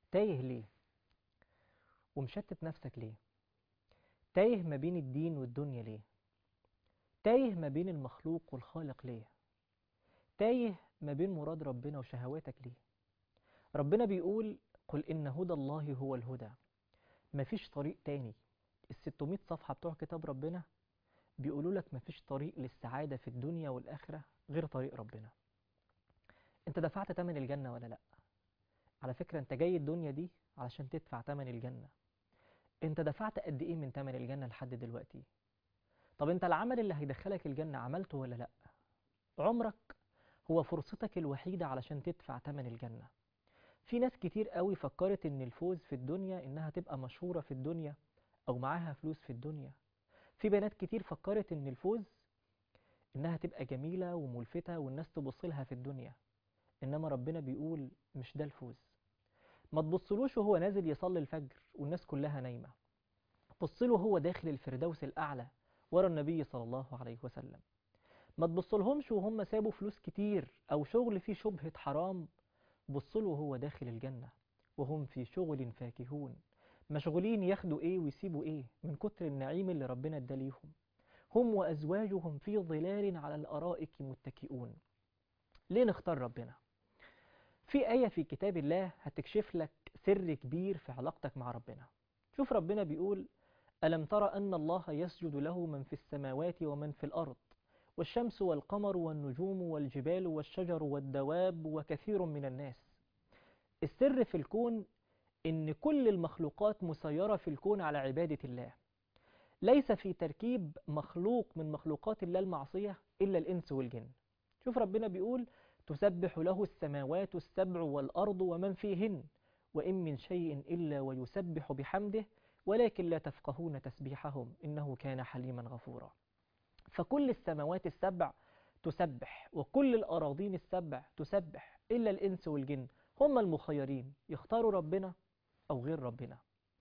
تايه ليه ومشتت نفسك ليه تايه ما بين الدين والدنيا ليه تايه ما بين المخلوق والخالق ليه تايه ما بين مراد ربنا وشهواتك ليه ربنا بيقول قل إن هدى الله هو الهدى مفيش طريق تاني الستمائة صفحة بتوع كتاب ربنا بيقولوا لك مفيش طريق للسعادة في الدنيا والآخرة غير طريق ربنا انت دفعت تمن الجنة ولا لا على فكرة انت جاي الدنيا دي علشان تدفع تمن الجنة انت دفعت قد ايه من تمن الجنة لحد دلوقتي طب انت العمل اللي هيدخلك الجنة عملته ولا لا عمرك هو فرصتك الوحيدة علشان تدفع تمن الجنة في ناس كتير قوي فكرت ان الفوز في الدنيا انها تبقى مشهورة في الدنيا او معاها فلوس في الدنيا في بنات كتير فكرت ان الفوز انها تبقى جميلة وملفتة والناس تبص لها في الدنيا انما ربنا بيقول مش ده الفوز ما تبصلوش وهو نازل يصلي الفجر والناس كلها نايمة بصله هو داخل الفردوس الأعلى ورا النبي صلى الله عليه وسلم ما تبصلهمش وهم سابوا فلوس كتير أو شغل فيه شبهة حرام بصله هو داخل الجنة وهم في شغل فاكهون مشغولين ياخدوا ايه ويسيبوا ايه من كتر النعيم اللي ربنا اداليهم هم وأزواجهم في ظلال على الأرائك متكئون ليه نختار ربنا في آية في كتاب الله هتكشف لك سر كبير في علاقتك مع ربنا شوف ربنا بيقول ألم ترى أن الله يسجد له من في السماوات ومن في الأرض والشمس والقمر والنجوم والجبال والشجر والدواب وكثير من الناس السر في الكون إن كل المخلوقات مسيرة في الكون على عبادة الله ليس في تركيب مخلوق من مخلوقات الله المعصية إلا الإنس والجن شوف ربنا بيقول تسبح له السماوات السبع والأرض ومن فيهن وإن من شيء إلا ويسبح بحمده ولكن لا تفقهون تسبيحهم إنه كان حليما غفورا فكل السماوات السبع تسبح وكل الأراضين السبع تسبح إلا الإنس والجن هم المخيرين يختاروا ربنا أو غير ربنا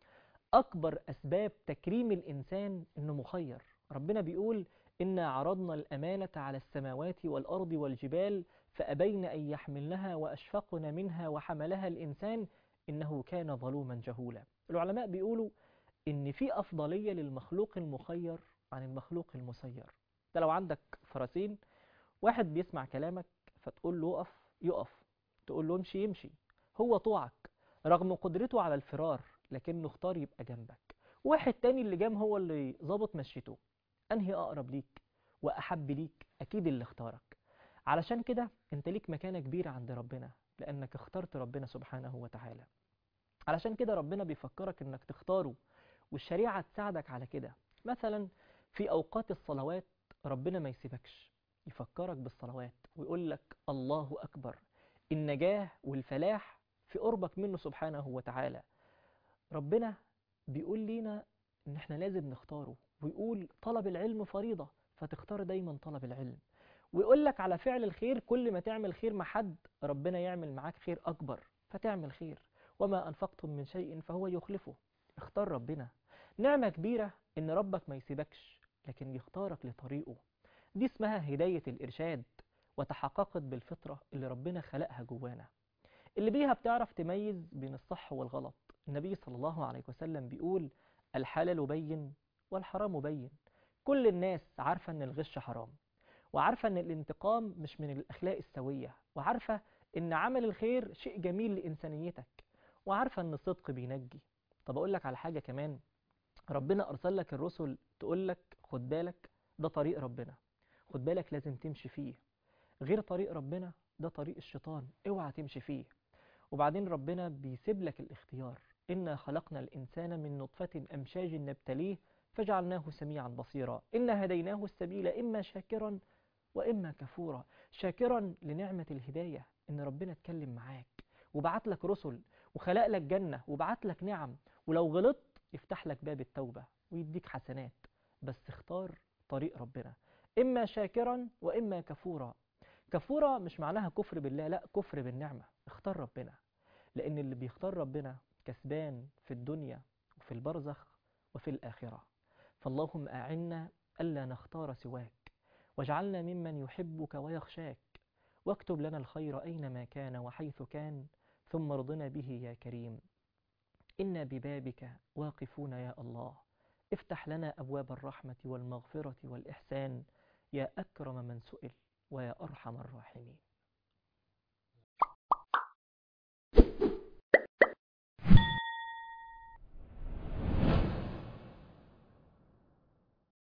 أكبر أسباب تكريم الإنسان إنه مخير ربنا بيقول إنا عرضنا الأمانة على السماوات والأرض والجبال فأبين أن يحملنها وأشفقن منها وحملها الإنسان إنه كان ظلوما جهولا العلماء بيقولوا إن في أفضلية للمخلوق المخير عن المخلوق المسير انت لو عندك فرسين واحد بيسمع كلامك فتقول له اقف يقف تقول له امشي يمشي هو طوعك رغم قدرته على الفرار لكنه اختار يبقى جنبك واحد تاني اللي جام هو اللي ظابط مشيته انهي اقرب ليك واحب ليك اكيد اللي اختارك علشان كده انت ليك مكانة كبيرة عند ربنا لانك اخترت ربنا سبحانه وتعالى علشان كده ربنا بيفكرك انك تختاره والشريعة تساعدك على كده مثلا في أوقات الصلوات ربنا ما يسيبكش يفكرك بالصلوات ويقول لك الله أكبر النجاة والفلاح في قربك منه سبحانه وتعالى ربنا بيقول لينا إن إحنا لازم نختاره ويقول طلب العلم فريضة فتختار دايما طلب العلم ويقول لك على فعل الخير كل ما تعمل خير مع حد ربنا يعمل معاك خير أكبر فتعمل خير وما أنفقتم من شيء فهو يخلفه اختار ربنا نعمة كبيرة إن ربك ما يسيبكش لكن يختارك لطريقه دي اسمها هداية الإرشاد وتحققت بالفطرة اللي ربنا خلقها جوانا اللي بيها بتعرف تميز بين الصح والغلط النبي صلى الله عليه وسلم بيقول الحلال بين والحرام بين كل الناس عارفة ان الغش حرام وعارفة ان الانتقام مش من الأخلاق السوية وعارفة ان عمل الخير شيء جميل لإنسانيتك وعارفة ان الصدق بينجي طب أقول لك على حاجة كمان ربنا أرسل لك الرسل تقول لك خد بالك ده طريق ربنا خد بالك لازم تمشي فيه غير طريق ربنا ده طريق الشيطان اوعى تمشي فيه وبعدين ربنا بيسيب لك الاختيار إنا خلقنا الإنسان من نطفة أمشاج نبتليه فجعلناه سميعا بصيرا إنا هديناه السبيل إما شاكرا وإما كفورا شاكرا لنعمة الهداية إن ربنا اتكلم معاك وبعت لك رسل وخلق لك جنة وبعت لك نعم ولو غلطت يفتح لك باب التوبة ويديك حسنات بس اختار طريق ربنا إما شاكرا وإما كفورا كفورا مش معناها كفر بالله لا كفر بالنعمة اختار ربنا لأن اللي بيختار ربنا كسبان في الدنيا وفي البرزخ وفي الآخرة فاللهم أعنا ألا نختار سواك واجعلنا ممن يحبك ويخشاك واكتب لنا الخير أينما كان وحيث كان ثم ارضنا به يا كريم إنا ببابك واقفون يا الله افتح لنا أبواب الرحمة والمغفرة والإحسان يا أكرم من سئل ويا أرحم الراحمين